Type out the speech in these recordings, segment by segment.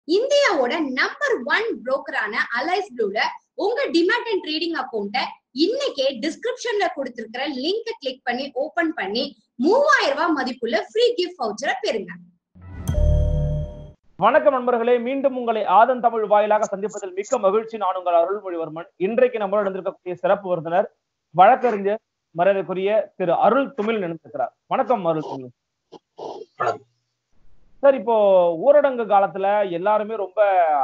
இந்தியாவோட number one புரோக்கரான Alice ப்ளூல உங்க டிமேட் அண்ட் ட்ரேடிங் அக்கௌண்ட்டை இன்னைக்கே டிஸ்கிரிப்ஷன்ல கொடுத்திருக்கிற லிங்கை கிளிக் பண்ணி ஓபன் பண்ணி மூவாயிரம் ரூபாய் மதிப்புள்ள ஃப்ரீ கிஃப்ட் வவுச்சரை பெறுங்க வணக்கம் நண்பர்களே மீண்டும் உங்களை ஆதன் தமிழ் வாயிலாக சந்திப்பதில் மிக்க மகிழ்ச்சி நான் உங்கள் அருள்மொழிவர்மன் இன்றைக்கு நம்மளோட இருந்திருக்கக்கூடிய சிறப்பு விருந்தினர் வழக்கறிஞர் மரியாதைக்குரிய திரு அருள் துமில் நினைத்திருக்கிறார் வணக்கம் அருள் துமில் சார் இப்போ ஊரடங்கு காலத்துல எல்லாருமே ரொம்ப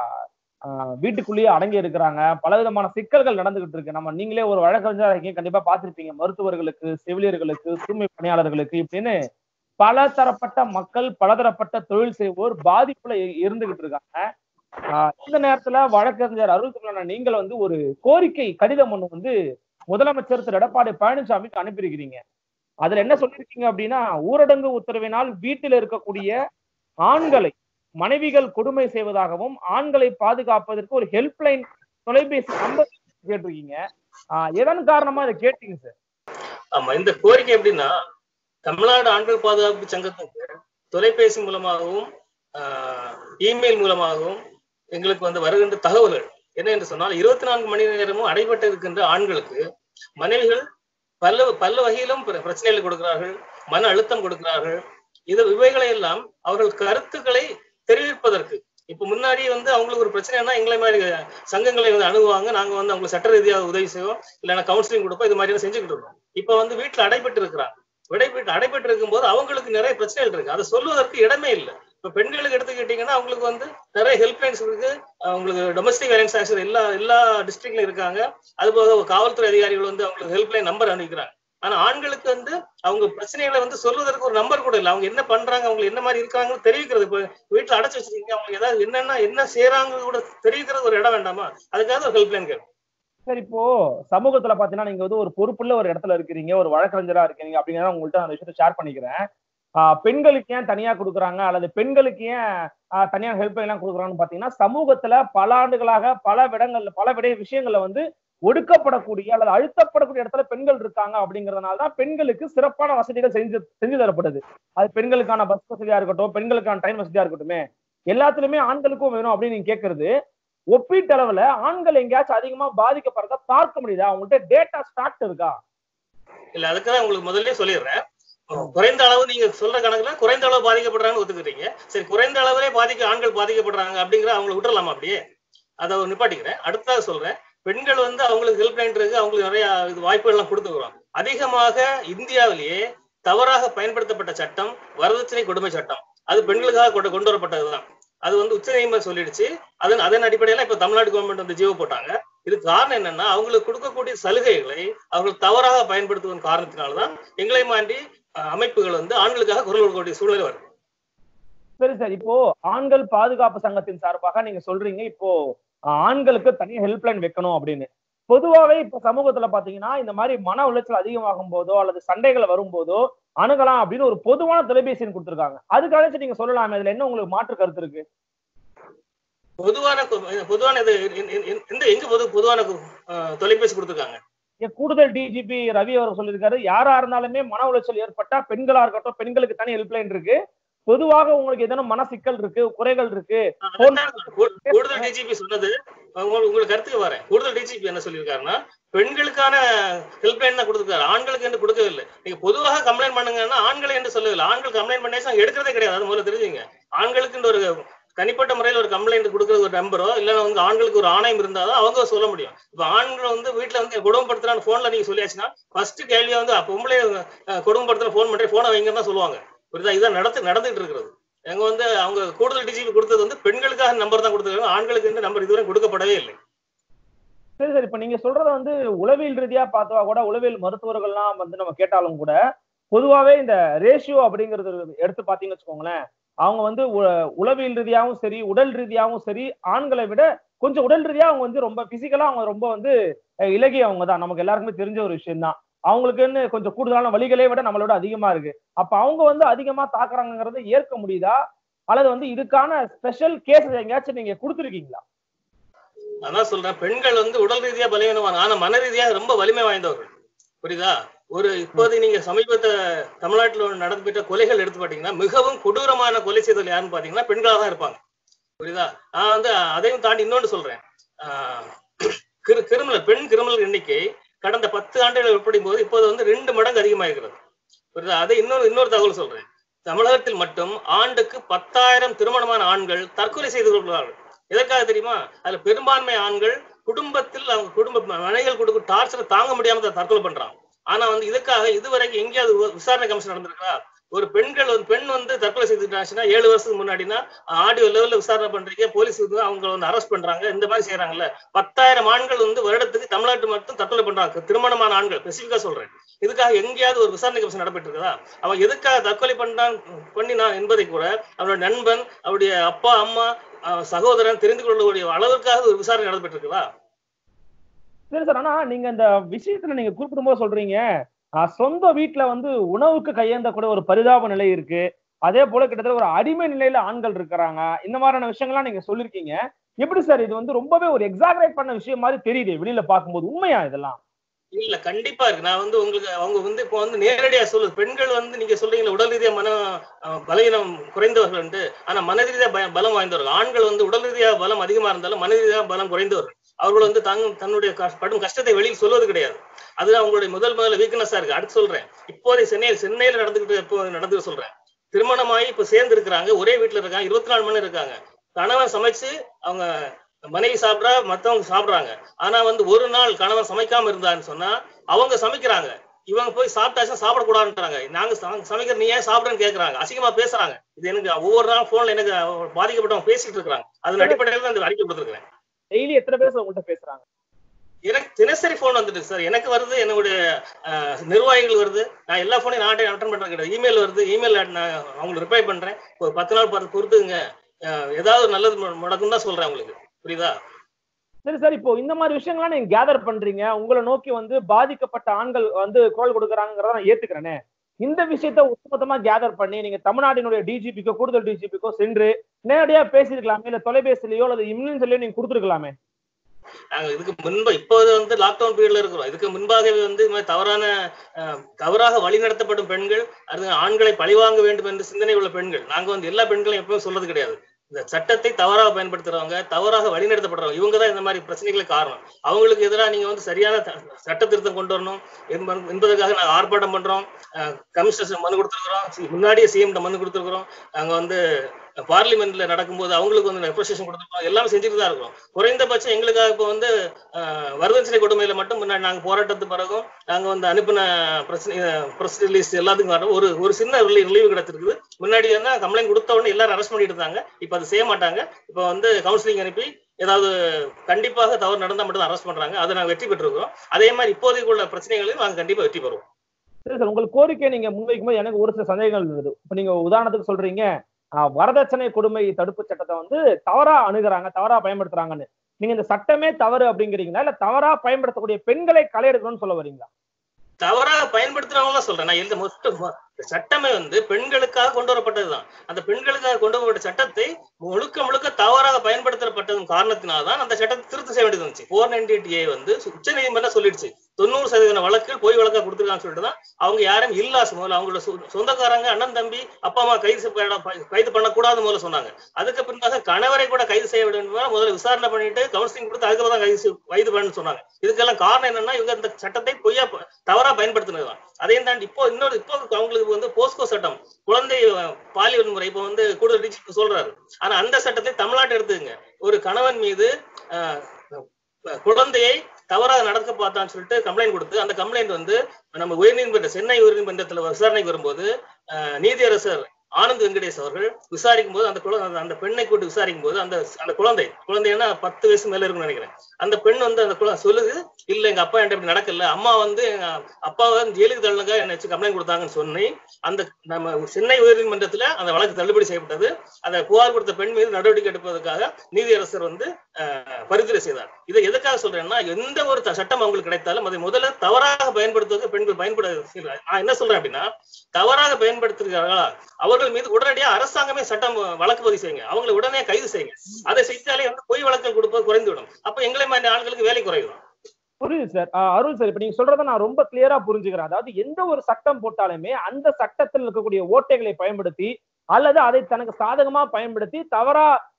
ஆஹ், வீட்டுக்குள்ளேயே அடங்கி இருக்கிறாங்க பல விதமான சிக்கல்கள் நடந்துகிட்டு இருக்கு நம்ம நீங்களே ஒரு வழக்கறிஞர் இருக்கீங்க கண்டிப்பா பார்த்திருப்பீங்க மருத்துவர்களுக்கு செவிலியர்களுக்கு தூய்மை பணியாளர்களுக்கு இப்படின்னு பல தரப்பட்ட மக்கள் பலதரப்பட்ட தொழில் செய்வோர் பாதிப்புல இ- இருந்துகிட்டு இருக்காங்க ஆஹ் இந்த நேரத்துல வழக்கறிஞர் அருள் தமிழன் நீங்கள் வந்து ஒரு கோரிக்கை கடிதம் ஒண்ணு வந்து முதலமைச்சர் திரு எடப்பாடி பழனிசாமிக்கு அனுப்பியிருக்கிறீங்க அதுல என்ன சொல்லியிருக்கீங்க அப்படின்னா ஊரடங்கு உத்தரவினால் வீட்டில் இருக்கக்கூடிய ஆண்களை மனைவிகள் கொடுமை செய்வதாகவும் ஆண்களை பாதுகாப்பதற்கு ஒரு ஹெல்ப்லைன் தொலைபேசி நம்பர் கேட்டிருக்கீங்க ஆஹ் எதன் காரணமா இதை கேட்டீங்க சார் ஆமா இந்த கோரிக்கை எப்படின்னா தமிழ்நாடு ஆண்கள் பாதுகாப்பு சங்கத்துக்கு தொலைபேசி மூலமாகவும் ஆஹ், இமெயில் மூலமாகவும் எங்களுக்கு வந்து வருகின்ற தகவல்கள் என்ன என்று சொன்னால் இருபத்தி நான்கு மணி நேரமும் அடைபட்டு இருக்கின்ற ஆண்களுக்கு மனைவிகள் பல பல வகையிலும் பிர- பிரச்சனைகளை கொடுக்கிறார்கள் மன அழுத்தம் கொடுக்கிறார்கள் இது இவைகளை எல்லாம் அவர்கள் கருத்துக்களை தெரிவிப்பதற்கு இப்ப முன்னாடி வந்து அவங்களுக்கு ஒரு பிரச்சனைனா எங்களை மாதிரி சங்கங்களை வந்து அணுகுவாங்க நாங்க வந்து அவங்களுக்கு சட்ட ரீதியாக உதவி செய்வோம் இல்லைன்னா கவுன்சிலிங் கொடுப்போம் இது மாதிரி செஞ்சுக்கிட்டு இருக்கோம் இப்ப வந்து வீட்டுல அடைபட்டு இருக்கிறாங்க விடைபெற்று அடைபட்டு இருக்கும்போது அவங்களுக்கு நிறைய பிரச்சனைகள் இருக்கு அதை சொல்வதற்கு இடமே இல்லை இப்ப பெண்களுக்கு எடுத்துக்கிட்டீங்கன்னா அவங்களுக்கு வந்து நிறைய ஹெல்ப்லைன்ஸ் இருக்கு அவங்களுக்கு டொமஸ்டிக் வயலன்ஸ் ஆக்சர் எல்லா எல்லா டிஸ்ட்ரிக்ட்லயும் இருக்காங்க அது போக காவல்துறை அதிகாரிகள் வந்து அவங்களுக்கு ஹெல்ப்லைன் நம்பர் அனுப்பிக்கிறாங்க ஆனா ஆண்களுக்கு வந்து அவங்க பிரச்சனைகளை வந்து சொல்வதற்கு ஒரு நம்பர் கூட இல்லை அவங்க என்ன பண்றாங்க அவங்க என்ன மாதிரி இருக்காங்கன்னு தெரிவிக்கிறது இப்ப வீட்டுல அடைச்சு வச்சிருக்கீங்க அவங்க ஏதாவது என்னென்ன என்ன செய்யறாங்க கூட தெரிவிக்கிறது ஒரு இடம் வேண்டாமா அதுக்காக ஒரு ஹெல்ப்லைன் கேட்கும் சார் இப்போ சமூகத்துல பாத்தீங்கன்னா நீங்க வந்து ஒரு பொறுப்புள்ள ஒரு இடத்துல இருக்கிறீங்க ஒரு வழக்கறிஞரா இருக்கீங்க அப்படிங்கிறத உங்கள்ட்ட அந்த விஷயத்தை ஷேர் பண்ணிக்கிறேன் ஆஹ் பெண்களுக்கு ஏன் தனியா கொடுக்குறாங்க அல்லது பெண்களுக்கு ஏன் ஆஹ் தனியா ஹெல்ப் எல்லாம் கொடுக்குறாங்கன்னு பாத்தீங்கன்னா சமூகத்துல பல ஆண்டுகளாக பல விடங்கள்ல பல விட விஷயங்கள்ல வந்து ஒடுக்கப்படக்கூடிய அல்லது அழுத்தப்படக்கூடிய இடத்துல பெண்கள் இருக்காங்க அப்படிங்கறதுனால தான் பெண்களுக்கு சிறப்பான வசதிகள் செஞ்சு செஞ்சு தரப்படுது அது பெண்களுக்கான பஸ் வசதியா இருக்கட்டும் பெண்களுக்கான ட்ரெயின் வசதியா இருக்கட்டுமே எல்லாத்துலயுமே ஆண்களுக்கும் வேணும் அப்படின்னு நீங்க கேக்குறது ஒப்பீட்டளவுல ஆண்கள் எங்கேயாச்சும் அதிகமா பாதிக்கப்படுறத பார்க்க முடியுதா அவங்கள்ட்ட டேட்டா ஸ்டாக் இருக்கா இல்ல அதுக்குதான் உங்களுக்கு முதல்ல சொல்லிடுறேன் குறைந்த அளவு நீங்க சொல்ற கணக்குல குறைந்த அளவு பாதிக்கப்படுறாங்கன்னு ஒத்துக்கிறீங்க சரி குறைந்த அளவிலே பாதிக்க ஆண்கள் பாதிக்கப்படுறாங்க அப்படிங்கிற அவங்களை விட்டுறலாமா அப்படியே அதை ஒரு நிப்பாட்டிக்கிறேன் அடுத்ததாக சொல்றேன் பெண்கள் வந்து அவங்களுக்கு ஹெல்ப் லைன் இருக்கு அவங்களுக்கு நிறைய இது வாய்ப்புகள் எல்லாம் கொடுத்துக்கிறோம் அதிகமாக இந்தியாவிலேயே தவறாக பயன்படுத்தப்பட்ட சட்டம் வரதட்சணை கொடுமை சட்டம் அது பெண்களுக்காக கொண்டு கொண்டு வரப்பட்டதுதான் அது வந்து உச்ச நீதிமன்றம் சொல்லிடுச்சு அதன் அதன் அடிப்படையில இப்ப தமிழ்நாடு கவர்மெண்ட் வந்து ஜீவோ போட்டாங்க இதுக்கு காரணம் என்னன்னா அவங்களுக்கு கொடுக்கக்கூடிய சலுகைகளை அவர்கள் தவறாக பயன்படுத்துவதன் காரணத்தினாலதான் எங்களை மாண்டி அஹ், அமைப்புகள் வந்து ஆண்களுக்காக குரல் கொடுக்கக்கூடிய சூழ்நிலை வருது சரி சார் இப்போ ஆண்கள் பாதுகாப்பு சங்கத்தின் சார்பாக நீங்க சொல்றீங்க இப்போ ஆஹ், ஆண்களுக்கு தனியா ஹெல்ப்லைன் வைக்கணும் அப்படின்னு பொதுவாவே இப்ப சமூகத்துல பாத்தீங்கன்னா இந்த மாதிரி மன உளைச்சல் அதிகமாகும் போதோ அல்லது சண்டைகள் வரும்போதோ அணுகலாம் அப்படின்னு ஒரு பொதுவான தொலைபேசி எண் கொடுத்திருக்காங்க அதுக்காக நீங்க சொல்லலாமே அதுல என்ன உங்களுக்கு மாற்று கருத்து இருக்கு பொதுவான கு- பொதுவான இது இந்த- இந்த- இந்த எங்க பொது பொதுவான கு- அஹ், தொலைபேசி கொடுத்துருக்காங்க இங்க கூடுதல் டிஜிபி ரவி அவர் சொல்லியிருக்காரு யாரா இருந்தாலுமே மன உளைச்சல் ஏற்பட்டா பெண்களா இருக்கட்டும் பெண்களுக்கு தனி ஹெல்ப்லைன் இருக்கு பொதுவாக உங்களுக்கு ஏதேனும் மன சிக்கல் இருக்கு குறைகள் இருக்கு அதான் கூ- கூடுதல் டிஜிபி சொன்னது உங்களுக்கு உங்களுக்கு கருத்துக்கு வரேன் கூடுதல் டிஜிபி என்ன சொல்லியிருக்காருன்னா பெண்களுக்கான ஹெல்ப்லைன் தான் கொடுத்துருக்காரு ஆண்களுக்கு என்று கொடுக்கவில்லை நீங்க பொதுவாக கம்ப்ளைண்ட் பண்ணுங்கன்னா ஆண்களை என்று சொல்லவில்லை ஆண்கள் கம்ப்ளைண்ட் பண்ணேச்சு நாங்க எடுக்கிறதே கிடையாது அது முதல்ல தெரிஞ்சுங்க ஆண்களுக்கு ஒரு தனிப்பட்ட முறையில் ஒரு கம்ப்ளைண்ட் கொடுக்கறது ஒரு நம்பரோ இல்ல வந்து ஆண்களுக்கு ஒரு ஆணையம் இருந்தாதான் அவங்க சொல்ல முடியும் இப்ப ஆண்கள் வந்து வீட்டுல வந்து கொடுமைப்படுத்துறான்னு போன்ல நீங்க சொல்லியாச்சுன்னா ஃபர்ஸ்ட் கேள்வியா வந்து அப்ப பொம்பளை அஹ், கொடுமைப்படுத்துற போன் பண்றேன் போனை வைங்கன்னு தான் சொல்லுவாங்க புரியுதா இதான் நடத்து நடந்துட்டு இருக்கிறது எங்க வந்து அவங்க கூடுதல் டிஜிபி கொடுத்தது வந்து பெண்களுக்காக நம்பர் தான் கொடுத்துருக்காங்க ஆண்களுக்கு இந்த நம்பர் இதுவரை கொடுக்கப்படவே இல்லை சரி சரி இப்ப நீங்க சொல்றத வந்து உளவியல் ரீதியா பார்த்தா கூட உளவியல் மருத்துவர்கள்லாம் வந்து நம்ம கேட்டாலும் கூட பொதுவாவே இந்த ரேஷியோ அப்படிங்கறது எடுத்து பாத்தீங்கன்னு வச்சுக்கோங்களேன் அவங்க வந்து உ- உளவியல் ரீதியாவும் சரி உடல் ரீதியாவும் சரி ஆண்களை விட கொஞ்சம் உடல் ரீதியா அவங்க வந்து ரொம்ப பிசிக்கலா அவங்க ரொம்ப வந்து அஹ், இலகியவங்க தான் நமக்கு எல்லாருக்குமே தெரிஞ்ச ஒரு விஷயம் தான் அவங்களுக்குன்னு கொஞ்சம் கூடுதலான வழிகளை விட நம்மளோட அதிகமா இருக்கு அப்ப அவங்க வந்து அதிகமா தாக்குறாங்கிறத ஏற்க முடியுதா அல்லது வந்து இதுக்கான ஸ்பெஷல் கேஸ் எங்கேயாச்சும் நீங்க கொடுத்துருக்கீங்களா அதான் சொல்றேன் பெண்கள் வந்து உடல் ரீதியா பலவீனமான ஆனா மன ரீதியாக ரொம்ப வலிமை வாய்ந்தவர்கள் புரியுதா ஒரு இப்போது நீங்க சமீபத்த தமிழ்நாட்டில் நடந்துவிட்ட கொலைகள் எடுத்து பாத்தீங்கன்னா மிகவும் கொடூரமான கொலை செய்தல் யாருன்னு பாத்தீங்கன்னா பெண்களாக தான் இருப்பாங்க புரியுதா நான் வந்து அதையும் தாண்டி இன்னொன்னு சொல்றேன் ஆஹ் கிரு கிரிமினல் பெண் கிரிமினல் எண்ணிக்கை கடந்த பத்து ஆண்டுகள் ஒப்பிடும் போது இப்போது வந்து ரெண்டு மடங்கு அதிகமாகிறது புரியுதா அதை இன்னொரு இன்னொரு தகவல் சொல்றேன் தமிழகத்தில் மட்டும் ஆண்டுக்கு பத்தாயிரம் திருமணமான ஆண்கள் தற்கொலை செய்து கொள்கிறார்கள் எதற்காக தெரியுமா அதுல பெரும்பான்மை ஆண்கள் குடும்பத்தில் அவங்க குடும்ப மனைகள் கொடுக்கும் டார்ச்சரை தாங்க முடியாம தான் தற்கொலை பண்றாங்க ஆனா வந்து இதுக்காக இதுவரைக்கும் எங்கேயாவது ஒரு விசாரணை கமிஷன் நடந்திருக்கா ஒரு பெண்கள் வந்து பெண் வந்து தற்கொலை செய்துட்டாச்சுன்னா ஏழு வருஷத்துக்கு முன்னாடினா ஆடியோ லெவல்ல விசாரணை பண்றீங்க போலீஸ் வந்து அவங்க வந்து அரெஸ்ட் பண்றாங்க இந்த மாதிரி செய்யறாங்கல்ல பத்தாயிரம் ஆண்கள் வந்து வருடத்துக்கு தமிழ்நாட்டு மட்டும் தற்கொலை பண்றாங்க திருமணமான ஆண்கள் ஸ்பெசிபிக்கா சொல்றேன் இதுக்காக எங்கேயாவது ஒரு விசாரணை கமிஷன் நடைபெற்று இருக்குதா அவன் எதுக்காக தற்கொலை பண்ணான் பண்ணினான் என்பதை கூட அவனுடைய நண்பன் அவருடைய அப்பா அம்மா அஹ் சகோதரன் தெரிந்து கொள்ளக்கூடிய அளவிற்காக ஒரு விசாரணை நடைபெற்று இருக்குதா சரி சார் ஆனா நீங்க இந்த விஷயத்துல நீங்க குறிப்பிடும்போது சொல்றீங்க ஆஹ் சொந்த வீட்டுல வந்து உணவுக்கு கையேந்த கூட ஒரு பரிதாப நிலை இருக்கு அதே போல கிட்டத்தட்ட ஒரு அடிமை நிலையில ஆண்கள் இருக்கிறாங்க இந்த மாதிரியான விஷயங்கள்லாம் நீங்க சொல்லிருக்கீங்க எப்படி சார் இது வந்து ரொம்பவே ஒரு எக்ஸாகரேட் பண்ண விஷயம் மாதிரி தெரியுது வெளியில பார்க்கும்போது உண்மையா இதெல்லாம் இல்ல கண்டிப்பா இருக்கு நான் வந்து உங்களுக்கு அவங்க வந்து இப்போ வந்து நேரடியா சொல்லுது பெண்கள் வந்து நீங்க சொல்றீங்களா உடல் ரீதியா மன அஹ், பலவீனம் குறைந்தவர்கள் என்று ஆனா மன ரீதியா பய- பலம் வாய்ந்தவர்கள் ஆண்கள் வந்து உடல் ரீதியா பலம் அதிகமா இருந்தாலும் மன ரீதியா பலம் குறைந்தவர்கள் அவர்கள் வந்து தங் தன்னுடைய கஷ்- படும் கஷ்டத்தை வெளியில் சொல்வது கிடையாது அது அவங்களுடைய முதல் முதல்ல வீக்னஸா இருக்கு அடுத்து சொல்றேன் இப்போதை சென்னையில் சென்னையில நடந்துகிட்டு இப்போ நடந்து சொல்றேன் திருமணமாகி இப்ப சேர்ந்து இருக்கிறாங்க ஒரே வீட்டுல இருக்காங்க இருபத்தி நாலு மணி நேரம் இருக்காங்க கணவன் சமைச்சு அவங்க மனைவி சாப்பிட்றா மத்தவங்க சாப்பிடுறாங்க ஆனா வந்து ஒரு நாள் கணவன் சமைக்காம இருந்தான்னு சொன்னா அவங்க சமைக்கிறாங்க இவங்க போய் சாப்பிட்டாச்சும் சாப்பிடக்கூடாதுன்றாங்க நாங்க சம- சமைக்கிற நீ ஏன் சாப்பிடுறேன்னு கேக்குறாங்க அசிங்கமா பேசுறாங்க இது எனக்கு ஒவ்வொரு நாள் போன்ல எனக்கு பாதிக்கப்பட்டவங்க பேசிட்டு இருக்காங்க அதன் அடிப்படையில் தான் இந்த அறிக்கை கொடுத்துருக்கேன் டெய்லி எத்தனை பேர் உங்கள்கிட்ட பேசுறாங்க எனக்கு தினசரி போன் வந்துட்டு சார் எனக்கு வருது என்னுடைய அஹ், நிர்வாகிகள் வருது நான் எல்லா போனையும் நான் அட்டன் பண்றது கிடையாது இமெயில் வருது இமெயில் நான் அவங்களுக்கு ரிப்ளை பண்றேன் ஒரு பத்து நாள் பார்த்து பொறுத்துங்க அஹ், ஏதாவது ஒரு நல்லது மு- நடக்கும் தான் சொல்றேன் உங்களுக்கு புரியுதா சரி சார் இப்போ இந்த மாதிரி விஷயங்கள்லாம் நீங்க கேதர் பண்றீங்க உங்களை நோக்கி வந்து பாதிக்கப்பட்ட ஆண்கள் வந்து குரல் கொடுக்குறாங்கிறத நான் ஏத்துக்கிறேனே இந்த விஷயத்த ஒட்டுமொத்தமா கேதர் பண்ணி நீங்க தமிழ்நாட்டினுடைய டிஜிபிக்கோ கூடுதல் டிஜிபிக்கோ சென்று நேரடியா பேசியிருக்கலாமே இல்ல தொலைபேசியிலயோ அல்லது இம்யூனியன்ஸ்லயோ நீங்க கொடுத்துருக்கலாமே நாங்க இதுக்கு முன்பு இப்போது வந்து லாக்டவுன் பீரியட்ல இருக்கிறோம் இதுக்கு முன்பாகவே வந்து இந்த மாதிரி தவறான அஹ், தவறாக வழிநடத்தப்படும் பெண்கள் அது ஆண்களை பழிவாங்க வேண்டும் என்று சிந்தனை உள்ள பெண்கள் நாங்க வந்து எல்லா பெண்களையும் எப்பவும் சொல்றது கிடையாது இந்த சட்டத்தை தவறாக பயன்படுத்துறவங்க தவறாக வழிநடத்தப்படுறவங்க இவங்க தான் இந்த மாதிரி பிரச்சனைகளுக்கு காரணம் அவங்களுக்கு எதிராக நீங்க வந்து சரியான த- சட்ட திருத்தம் கொண்டு வரணும் என்ப- என்பதற்காக நாங்க ஆர்ப்பாட்டம் பண்றோம் கமிஷனர் மனு கொடுத்துருக்கிறோம் முன்னாடியே சிஎம் மனு கொடுத்துருக்கிறோம் நாங்க வந்து பார்லிமெண்ட்ல நடக்கும்போது அவங்களுக்கு வந்து ரெப்ரசேஷன் கொடுத்துருக்கோம் எல்லாமே செஞ்சுட்டு தான் இருக்கோம் குறைந்தபட்சம் எங்களுக்காக இப்போ வந்து அஹ், வரதட்சணை கொடுமையில மட்டும் முன்னாடி நாங்க போராட்டத்து பிறகும் நாங்க வந்து அனுப்பின பிரச்சனை பிரஸ் ரிலீஸ் எல்லாத்துக்கும் வர ஒரு ஒரு சின்ன ரிலீவ் கிடைச்சிருக்குது முன்னாடி என்ன கம்ப்ளைண்ட் கொடுத்த உடனே எல்லாரும் அரெஸ்ட் பண்ணிட்டு இருந்தாங்க இப்ப அதை செய்ய மாட்டாங்க இப்ப வந்து கவுன்சிலிங் அனுப்பி ஏதாவது கண்டிப்பாக தவறு நடந்தா மட்டும் தான் அரெஸ்ட் பண்றாங்க அதை நாங்க வெற்றி பெற்றிருக்கிறோம் அதே மாதிரி இப்போதைக்கு உள்ள பிரச்சனைகளையும் நாங்க கண்டிப்பா வெற்றி பெறுவோம் சரி சார் உங்களுக்கு கோரிக்கை நீங்க முன்வைக்கும் போது எனக்கு ஒரு சில சந்தேகங்கள் இருந்தது இப்ப நீங்க உதாரணத்துக்கு சொல்றீங்க ஆஹ், வரதட்சணை கொடுமை தடுப்பு சட்டத்தை வந்து தவறா அணுகுறாங்க தவறா பயன்படுத்துறாங்கன்னு நீங்க இந்த சட்டமே தவறு அப்படிங்கிறீங்களா இல்ல தவறா பயன்படுத்தக்கூடிய பெண்களை களை எடுக்கணும்னு சொல்ல வரீங்களா தவறாக பயன்படுத்துறவங்க சொல்றேன் நான் எழுத மொத்த மொ- சட்டமே வந்து பெண்களுக்காக கொண்டு வரப்பட்டதுதான் அந்த பெண்களுக்காக கொண்டு வரப்பட்ட சட்டத்தை முழுக்க முழுக்க தவறாக பயன்படுத்தப்பட்டதன் காரணத்தினால்தான் அந்த சட்டத்தை திருத்தம் செய்ய வேண்டியது வந்துச்சு போர் நைன்டி ஏ வந்து உச்ச நீதிமன்றம் சொல்லிடுச்சு தொண்ணூறு சதவீத வழக்குகள் பொய் வழக்கா கொடுத்துருக்கான்னு சொல்லிட்டு தான் அவங்க யாரும் இல்லாச முதல்ல அவங்களோட சொ- சொந்தக்காரங்க அண்ணன் தம்பி அப்பா அம்மா கைது செய்ய- கைது பண்ணக்கூடாது முதல்ல சொன்னாங்க அதுக்கு பின்பாக கணவரை கூட கைது செய்ய வேண்டும் என்பதால் முதல்ல விசாரணை பண்ணிட்டு கவுன்சிலிங் கொடுத்து அதுக்கப்புறம் தான் கைது செய்- கைது பண்ணு சொன்னாங்க இதுக்கெல்லாம் காரணம் என்னன்னா இவங்க இந்த சட்டத்தை பொய்யா ப- தவறா பயன்படுத்தினதுதான் அதையும் தாண்டி இப்போ இன்னொரு இப்போ அவங்களுக்கு வந்து போஸ்கோ சட்டம் குழந்தை அஹ், பாலியல் வன்முறை இப்போ வந்து கூடுதல் டிஜிபி சொல்றாரு ஆனா அந்த சட்டத்தை தமிழ்நாட்டை எடுத்துங்க ஒரு கணவன் மீது அஹ், அஹ், குழந்தையை தவறாக நடக்க பார்த்தான்னு சொல்லிட்டு கம்ப்ளைண்ட் கொடுத்து அந்த கம்ப்ளைண்ட் வந்து நம்ம உயர்நீதிமன்ற சென்னை உயர்நீதிமன்றத்துல விசாரணைக்கு வரும்போது அஹ், நீதியரசர் ஆனந்த் வெங்கடேஷ் அவர்கள் விசாரிக்கும் போது அந்த குழந்தை அந்த- அந்த பெண்ணை கூட்டு விசாரிக்கும் போது அந்த அந்த குழந்தை குழந்தைன்னா பத்து வயசு மேல இருக்கும்னு நினைக்கிறேன் அந்த பெண் வந்து அந்த குழந்தை சொல்லுது இல்ல எங்க அப்பா என்கிட்ட இப்படி நடக்கல அம்மா வந்து எங்க அப்பாவை வந்து ஜெயிலுக்கு தள்ளுங்க என்ன வச்சு கம்ப்ளைண்ட் கொடுத்தாங்கன்னு சொல்லி அந்த நம்ம சென்னை உயர்நீதிமன்றத்துல அந்த வழக்கு தள்ளுபடி செய்யப்பட்டது அந்த புகார் கொடுத்த பெண் மீது நடவடிக்கை எடுப்பதற்காக நீதியரசர் வந்து அஹ், பரிந்துரை செய்தார் இதை எதுக்காக சொல்றேன்னா எந்த ஒரு த- சட்டம் அவங்களுக்கு கிடைத்தாலும் அதை முதல்ல தவறாக பயன்படுத்துவதற்கு பெண்கள் பயன்பட நான் என்ன சொல்றேன் அப்படின்னா தவறாக பயன்படுத்துகிறார்களா அவர்கள் மீது உடனடியாக அரசாங்கமே சட்டம் வழக்கு பதிவு செய்யுங்க அவங்களை உடனே கைது செய்யுங்க அதை செய்தாலே வந்து பொய் வழக்குகள் கொடுப்பது குறைந்துவிடும் அப்ப எங்களை மாதிரி ஆட்களுக்கு வேலை குறையும் புரியுது சார் ஆஹ் அருள் சார் இப்ப நீங்க சொல்றத நான் ரொம்ப கிளியரா புரிஞ்சுக்கிறேன் அதாவது எந்த ஒரு சட்டம் போட்டாலுமே அந்த சட்டத்தில் இருக்கக்கூடிய ஓட்டைகளை பயன்படுத்தி அல்லது அதை தனக்கு சாதகமா பயன்படுத்தி தவறா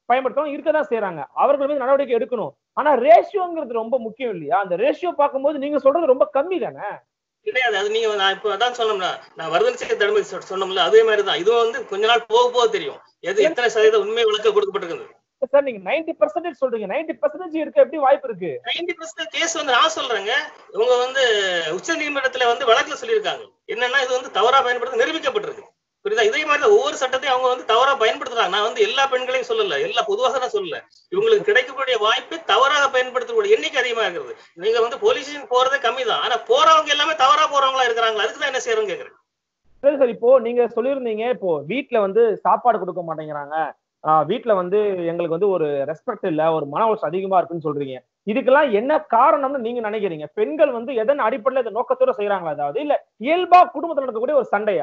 பயன்படுத்தணும் இருக்கதான் செய்யறாங்க அவர்கள் மீது நடவடிக்கை எடுக்கணும் ஆனா ரேஷியோங்கிறது ரொம்ப முக்கியம் இல்லையா அந்த ரேஷியோ பார்க்கும்போது நீங்க சொல்றது ரொம்ப கம்மி தானே கிடையாது அது நீங்க நான் இப்போ அதான் சொன்னோம்னா நான் வருதல் தடுமை சொன்னோம்ல அதே மாதிரி தான் இது வந்து கொஞ்ச நாள் போக போக தெரியும் எது எத்தனை சதவீத உண்மை விளக்கம் கொடுக்கப்பட்டிருக்குது சார் நீங்க நைன்டி பர்சன்டேஜ் சொல்றீங்க நைன்டி பர்சன்டேஜ் இருக்க எப்படி வாய்ப்பு இருக்கு நைன்டி பர்சன்ட் கேஸ் வந்து நான் சொல்றேங்க இவங்க வந்து உச்ச நீதிமன்றத்துல வந்து வழக்குல சொல்லியிருக்காங்க என்னன்னா இது வந்து தவறா பயன்படுத்த நிரூபிக்கப்பட்டிருக்கு புரியுதா இதே மாதிரி தான் ஒவ்வொரு சட்டத்தையும் அவங்க வந்து தவறா பயன்படுத்துறாங்க நான் வந்து எல்லா பெண்களையும் சொல்லல எல்லா பொதுவாக நான் சொல்லல இவங்களுக்கு கிடைக்கக்கூடிய வாய்ப்பு தவறாக பயன்படுத்தக்கூடிய எண்ணிக்கை அதிகமா இருக்குது நீங்க வந்து போலீஸ் ஸ்டேஷன் போறதே கம்மி தான் ஆனா போறவங்க எல்லாமே தவறா போறவங்களா இருக்கிறாங்களா அதுக்கு தான் என்ன செய்யறோம்னு கேக்குறேன் சரி சார் இப்போ நீங்க சொல்லியிருந்தீங்க இப்போ வீட்ல வந்து சாப்பாடு கொடுக்க மாட்டேங்கிறாங்க ஆஹ் வீட்ல வந்து எங்களுக்கு வந்து ஒரு ரெஸ்பெக்ட் இல்ல ஒரு மன உணர்ச்சி அதிகமா இருக்குன்னு சொல்றீங்க இதுக்கெல்லாம் என்ன காரணம்னு நீங்க நினைக்கிறீங்க பெண்கள் வந்து எதன் அடிப்படையில இந்த நோக்கத்தோட செய்யறாங்களா அதாவது இல்ல இயல்பா குடும்பத்துல நடக்கக்கூடிய ஒரு சண்டையா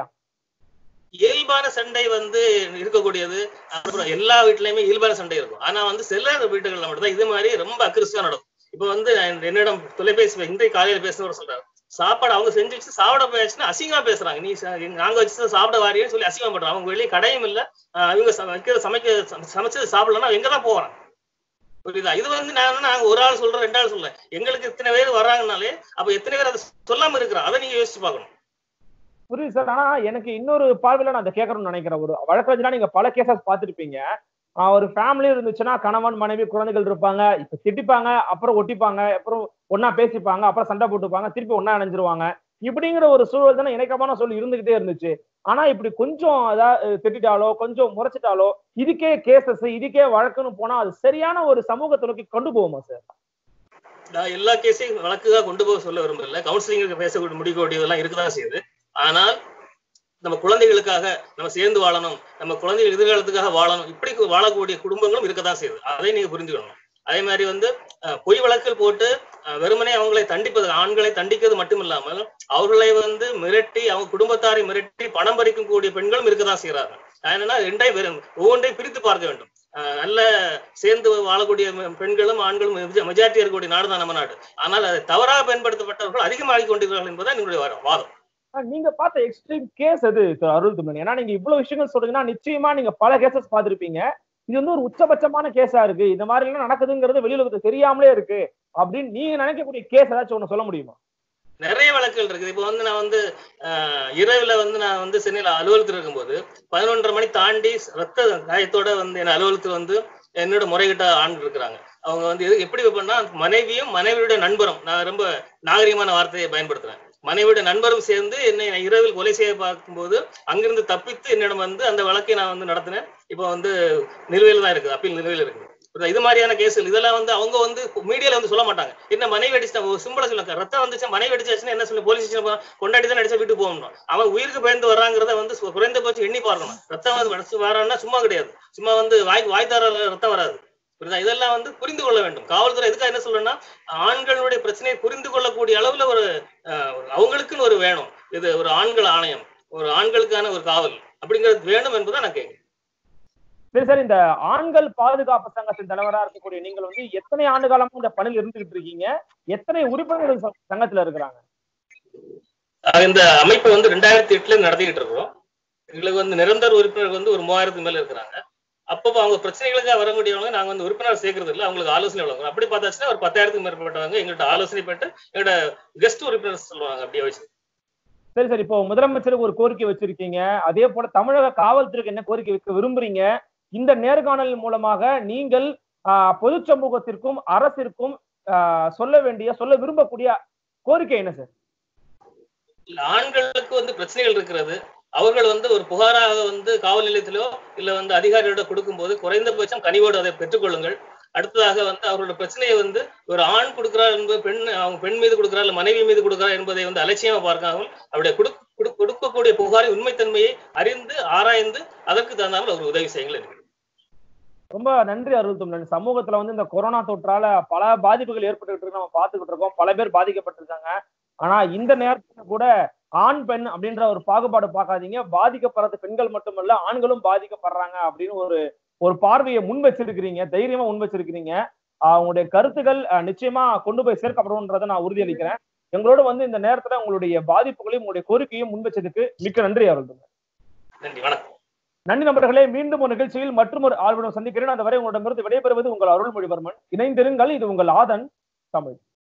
இயல்பான சண்டை வந்து இருக்கக்கூடியது அப்புறம் எல்லா வீட்லயுமே இயல்பான சண்டை இருக்கும் ஆனா வந்து சில வீட்டுகள்ல மட்டும் தான் இது மாதிரி ரொம்ப அக்ரிசிவா நடக்கும் இப்ப வந்து நான் என்னிடம் தொலைபேசி இன்றைய காலையில பேசுனவர் சொல்றாரு சாப்பாடு அவங்க செஞ்சு வச்சு சாப்பிட போயாச்சுன்னா அசிங்கமா பேசுறாங்க நீ ச- எங்க- நாங்க வச்சு சாப்பிட வாரியேன்னு சொல்லி அசிங்கமா பண்றாங்க அவங்க வெளியே கடையும் இல்ல ஆஹ் அவங்க ச- வைக்கிற சமைக்க ச- சமைச்சது சாப்பிடலன்னா எங்க தான் போறாங்க புரியுதா இது வந்து நான் நாங்க ஒரு ஆள் சொல்றேன் ரெண்டு ஆள் சொல்றேன் எங்களுக்கு இத்தனை பேர் வர்றாங்கனாலே அப்ப எத்தனை பேர் அதை சொல்லாம இருக்கிறோம் அதை நீங்க யோசிச்சு பார்க்கணும் புரியுது சார் ஆனா எனக்கு இன்னொரு பார்வையில நான் அதை கேட்கணும்னு நினைக்கிறேன் ஒரு வழக்கறிஞரா நீங்க பல கேசஸ் பார்த்திருப்பீங்க ஆஹ் ஒரு ஃபேமிலி இருந்துச்சுன்னா கணவன் மனைவி குழந்தைகள் இருப்பாங்க இப்ப திட்டிப்பாங்க அப்புறம் ஒட்டிப்பாங்க அப்புறம் ஒண்ணா பேசிப்பாங்க அப்புறம் சண்டை போட்டுப்பாங்க திருப்பி ஒண்ணா இணைஞ்சிருவாங்க இப்படிங்கிற ஒரு சூழல் தானே இணக்கமான சூழல் இருந்துகிட்டே இருந்துச்சு ஆனா இப்படி கொஞ்சம் ஏதாவது திட்டாலோ கொஞ்சம் முறைச்சிட்டாலோ இதுக்கே கேசஸ் இதுக்கே வழக்குன்னு போனா அது சரியான ஒரு சமூகத்தை நோக்கி கொண்டு போகுமா சார் நான் எல்லா கேஸையும் வழக்குக்காக கொண்டு போக சொல்ல விரும்பல கவுன்சிலிங் பேசக்கூடிய முடிக்கக்கூடியதெல்லாம் இருக்குதான் செய்யுது ஆனால் நம்ம குழந்தைகளுக்காக நம்ம சேர்ந்து வாழணும் நம்ம குழந்தைகள் எதிர்காலத்துக்காக வாழணும் இப்படி வாழக்கூடிய குடும்பங்களும் இருக்கதான் செய்யுது அதை நீங்க புரிஞ்சுக்கணும் அதே மாதிரி வந்து அஹ், பொய் வழக்கில் போட்டு அஹ், வெறுமனே அவங்களை தண்டிப்பது ஆண்களை தண்டிக்கிறது மட்டும் இல்லாமல் அவர்களை வந்து மிரட்டி அவங்க குடும்பத்தாரை மிரட்டி பணம் பறிக்கும் கூடிய பெண்களும் இருக்கதான் செய்யறாங்க என்னன்னா ரெண்டையும் வெறும் ஒவ்வொன்றையும் பிரித்து பார்க்க வேண்டும் அஹ், நல்ல சேர்ந்து வாழக்கூடிய ம- பெண்களும் ஆண்களும் மெஜாரிட்டி இருக்கக்கூடிய நாடு தான் நம்ம நாடு ஆனால் அதை தவறாக பயன்படுத்தப்பட்டவர்கள் அதிகமாகிக் கொண்டிருக்கிறார்கள் என்பதுதான் என்னுடைய வாதம். வாதம் ஆஹ் நீங்க பார்த்த எக்ஸ்ட்ரீம் கேஸ் எது திரு அருள் துமன் ஏன்னா நீங்க இவ்வளவு விஷயங்கள் சொல்றீங்கன்னா நிச்சயமா நீங்க பல கேசஸ் பார்த்திருப்பீங்க இது வந்து ஒரு உச்சபட்சமான கேஸா இருக்கு இந்த மாதிரி எல்லாம் நடக்குதுங்கிறது வெளியுலகத்துக்கு தெரியாமலே இருக்கு அப்படின்னு நீங்க நினைக்கக்கூடிய கேஸ் ஏதாச்சும் ஒண்ணு சொல்ல முடியுமா நிறைய வழக்குகள் இருக்குது இப்போ வந்து நான் வந்து அஹ், இரவுல வந்து நான் வந்து சென்னையில அலுவலகத்தில் இருக்கும்போது பதினொன்றரை மணி தாண்டி ரத்த காயத்தோட வந்து என் அலுவலகத்தில் வந்து என்னோட முறைகிட்ட ஆண்கள் இருக்கிறாங்க அவங்க வந்து எது எப்படி வைப்பேன்னா மனைவியும் மனைவியுடைய நண்பரும் நான் ரொம்ப நாகரிகமான வார்த்தையை பயன்படுத்துறேன் மனைவியுடைய நண்பரும் சேர்ந்து என்னை இரவில் கொலை செய்ய பார்க்கும்போது அங்கிருந்து தப்பித்து என்னிடம் வந்து அந்த வழக்கை நான் வந்து நடத்தினேன் இப்போ வந்து நிலுவையில் தான் இருக்குது அப்பீல் நிலுவையில் இருக்குது புரியுதா? இது மாதிரியான கேஸ்கள் இதெல்லாம் வந்து அவங்க வந்து மீடியால வந்து சொல்ல மாட்டாங்க என்ன மனைவி அடிச்சா ஒரு சிம்பிளா சொல்லுங்க ரத்தம் வந்துச்சு மனைவி அடிச்சாச்சுன்னா என்ன சொல்லி போலீஸ் ஸ்டேஷன் கொண்டாடி தான் அடிச்சா வீட்டுக்கு போகணும் அவன் உயிருக்கு பயந்து வர்றாங்கிறத வந்து சு- குறைந்தபட்சம் எண்ணி பார்க்கணும் ரத்தம் வந்து அடிச்சு வரான்னா சும்மா கிடையாது சும்மா வந்து வாய் வாய் தர ரத்தம் வராது புரியுதா இதெல்லாம் வந்து புரிந்து கொள்ள வேண்டும் காவல்துறை எதுக்காக என்ன சொல்றேன்னா ஆண்களுடைய பிரச்சனையை புரிந்து கொள்ளக்கூடிய அளவுல ஒரு அஹ், அவங்களுக்குன்னு ஒரு வேணும் இது ஒரு ஆண்கள் ஆணையம் ஒரு ஆண்களுக்கான ஒரு காவல் அப்படிங்கிறது வேணும் என்பதை நான் கேட்கிறேன் சரி சார் இந்த ஆண்கள் பாதுகாப்பு சங்கத்தின் தலைவரா இருக்கக்கூடிய நீங்கள் வந்து எத்தனை ஆண்டு காலமா இந்த பணியில் இருந்துகிட்டு இருக்கீங்க எத்தனை உறுப்பினர்கள் ச- சங்கத்துல இருக்கிறாங்க அஹ் இந்த அமைப்பு வந்து ரெண்டாயிரத்தி எட்டுல இருந்து நடத்திக்கிட்டு இருக்கோம் எங்களுக்கு வந்து நிரந்தர உறுப்பினர் வந்து ஒரு மூவாயிரத்துக்கு மேல இருக்கிறாங்க அப்பப்போ அவங்க பிரச்சனைகளுக்காக வரக்கூடியவங்க நாங்க வந்து உறுப்பினர் சேர்க்கறது இல்லை அவங்களுக்கு ஆலோசனை வழங்குறோம் அப்படி பார்த்தாச்சுன்னா ஒரு பத்தாயிரத்துக்கு மேற்பட்டவங்க எங்கள்கிட்ட ஆலோசனை பெற்று எங்களோட கெஸ்ட் உறுப்பினர் சொல்லுவாங்க அப்படியே வச்சு சரி சரி இப்போ முதலமைச்சருக்கு ஒரு கோரிக்கை வச்சிருக்கீங்க அதே போல தமிழக காவல்துறைக்கு என்ன கோரிக்கை வைக்க விரும்புறீங்க இந்த நேர்காணல் மூலமாக நீங்கள் ஆஹ், பொது சமூகத்திற்கும் அரசிற்கும் ஆஹ், சொல்ல வேண்டிய சொல்ல விரும்பக்கூடிய கோரிக்கை என்ன சார் இல்ல, ஆண்களுக்கு வந்து பிரச்சனைகள் இருக்கிறது அவர்கள் வந்து ஒரு புகாராக வந்து காவல் நிலையத்திலோ இல்ல வந்து அதிகாரியோட கொடுக்கும்போது குறைந்தபட்சம் கனிவோடு அதை பெற்றுக்கொள்ளுங்கள் அடுத்ததாக வந்து அவரோட பிரச்சனையை வந்து ஒரு ஆண் கொடுக்கிறார் என்பது பெண் அவங்க பெண் மீது கொடுக்கிறார் இல்ல மனைவி மீது கொடுக்கிறார் என்பதை வந்து அலட்சியமா பார்க்காமல் அவருடைய கொடு- கொடு- கொடுக்கக்கூடிய புகாரின் உண்மைத்தன்மையை அறிந்து ஆராய்ந்து அதற்கு தகுந்தாமல் அவர் உதவி செய்யுங்கள் என்று ரொம்ப நன்றி அருள் தமிழன் சமூகத்துல வந்து இந்த கொரோனா தொற்றால பல பாதிப்புகள் ஏற்பட்டுக்கிட்டு இருக்கு நம்ம பார்த்துக்கிட்டு இருக்கோம் பல பேர் பாதிக்கப்பட்டிருக்காங்க ஆனா இந்த நேரத்துல கூட ஆண் பெண் அப்படின்ற ஒரு பாகுபாடு பார்க்காதீங்க பாதிக்கப்படுறது பெண்கள் மட்டுமல்ல ஆண்களும் பாதிக்கப்படுறாங்க அப்படின்னு ஒரு ஒரு பார்வையை முன் வச்சிருக்கிறீங்க தைரியமா முன் வச்சிருக்கிறீங்க ஆஹ் உங்களுடைய கருத்துக்கள் ஆஹ் நிச்சயமா கொண்டு போய் சேர்க்கப்படும்ன்றதை நான் உறுதியளிக்கிறேன் எங்களோட வந்து இந்த நேரத்துல உங்களுடைய பாதிப்புகளையும் உங்களுடைய கோரிக்கையும் முன் வச்சதுக்கு மிக்க நன்றி அருள் நன்றி வணக்கம் நன்றி நண்பர்களே மீண்டும் ஒரு நிகழ்ச்சியில் மற்றும் ஒரு ஆழ்வுடன் சந்திக்கிறேன் அதுவரை உங்களிடமிருந்து விடைபெறுவது உங்கள் அருள்மொழிவர்மன் இணைந்திருங்கள் இது உங்கள் ஆதன் தமிழ்